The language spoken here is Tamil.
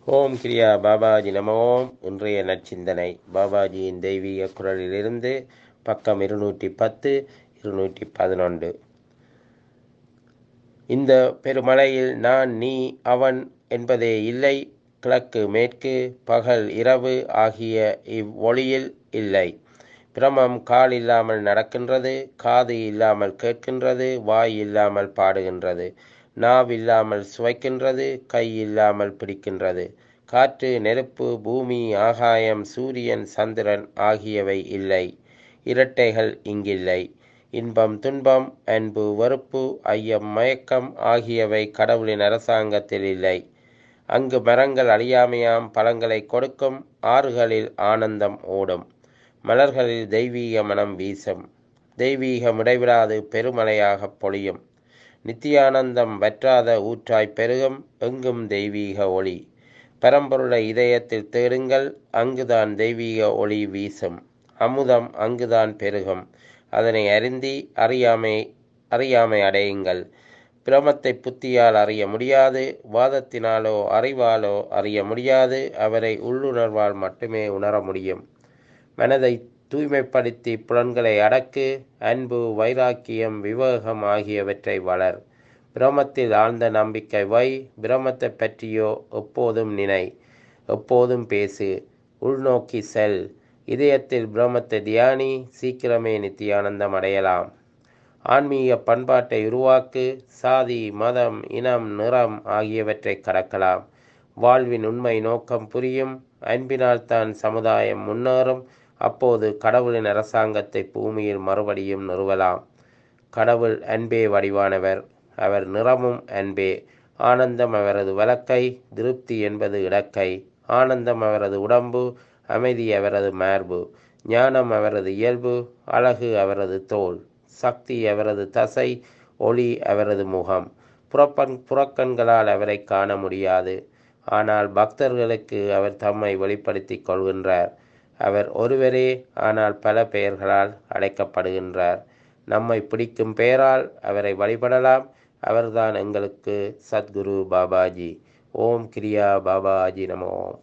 ஓம் கிரியா பாபாஜி நம ஓம் இன்றைய நற்சிந்தனை பாபாஜியின் தெய்வீக குரலிலிருந்து பக்கம் இருநூற்றி பத்து இருநூற்றி பதினொன்று இந்த பெருமலையில் நான் நீ அவன் என்பதே இல்லை கிழக்கு மேற்கு பகல் இரவு ஆகிய இவ்வொளியில் இல்லை பிரமம் கால் இல்லாமல் நடக்கின்றது காது இல்லாமல் கேட்கின்றது வாய் இல்லாமல் பாடுகின்றது நாவில்லாமல் சுவைக்கின்றது கை இல்லாமல் பிடிக்கின்றது காற்று நெருப்பு பூமி ஆகாயம் சூரியன் சந்திரன் ஆகியவை இல்லை இரட்டைகள் இங்கில்லை இன்பம் துன்பம் அன்பு வெறுப்பு ஐயம் மயக்கம் ஆகியவை கடவுளின் அரசாங்கத்தில் இல்லை அங்கு மரங்கள் அழியாமையாம் பழங்களை கொடுக்கும் ஆறுகளில் ஆனந்தம் ஓடும் மலர்களில் தெய்வீக மனம் வீசும் தெய்வீகம் இடைவிடாது பெருமழையாக பொழியும் நித்தியானந்தம் வற்றாத ஊற்றாய் பெருகும் எங்கும் தெய்வீக ஒளி பரம்பொருளை இதயத்தில் தேடுங்கள் அங்குதான் தெய்வீக ஒளி வீசும் அமுதம் அங்குதான் பெருகும் அதனை அறிந்தி அறியாமை அறியாமை அடையுங்கள் பிரமத்தை புத்தியால் அறிய முடியாது வாதத்தினாலோ அறிவாலோ அறிய முடியாது அவரை உள்ளுணர்வால் மட்டுமே உணர முடியும் மனதை தூய்மைப்படுத்தி புலன்களை அடக்கு அன்பு வைராக்கியம் விவேகம் ஆகியவற்றை வளர் பிரமத்தில் ஆழ்ந்த நம்பிக்கை வை பிரமத்தை பற்றியோ எப்போதும் நினை எப்போதும் பேசு உள்நோக்கி செல் இதயத்தில் பிரமத்தை தியானி சீக்கிரமே நித்தியானந்தம் அடையலாம் ஆன்மீக பண்பாட்டை உருவாக்கு சாதி மதம் இனம் நிறம் ஆகியவற்றை கடக்கலாம் வாழ்வின் உண்மை நோக்கம் புரியும் அன்பினால் தான் சமுதாயம் முன்னேறும் அப்போது கடவுளின் அரசாங்கத்தை பூமியில் மறுபடியும் நிறுவலாம் கடவுள் அன்பே வடிவானவர் அவர் நிறமும் அன்பே ஆனந்தம் அவரது வழக்கை திருப்தி என்பது இடக்கை ஆனந்தம் அவரது உடம்பு அமைதி அவரது மார்பு ஞானம் அவரது இயல்பு அழகு அவரது தோல் சக்தி அவரது தசை ஒளி அவரது முகம் புறப்பன் புறக்கண்களால் அவரை காண முடியாது ஆனால் பக்தர்களுக்கு அவர் தம்மை வெளிப்படுத்தி கொள்கின்றார் அவர் ஒருவரே ஆனால் பல பெயர்களால் அழைக்கப்படுகின்றார் நம்மை பிடிக்கும் பெயரால் அவரை வழிபடலாம் அவர்தான் எங்களுக்கு சத்குரு பாபாஜி ஓம் கிரியா பாபாஜி நமோ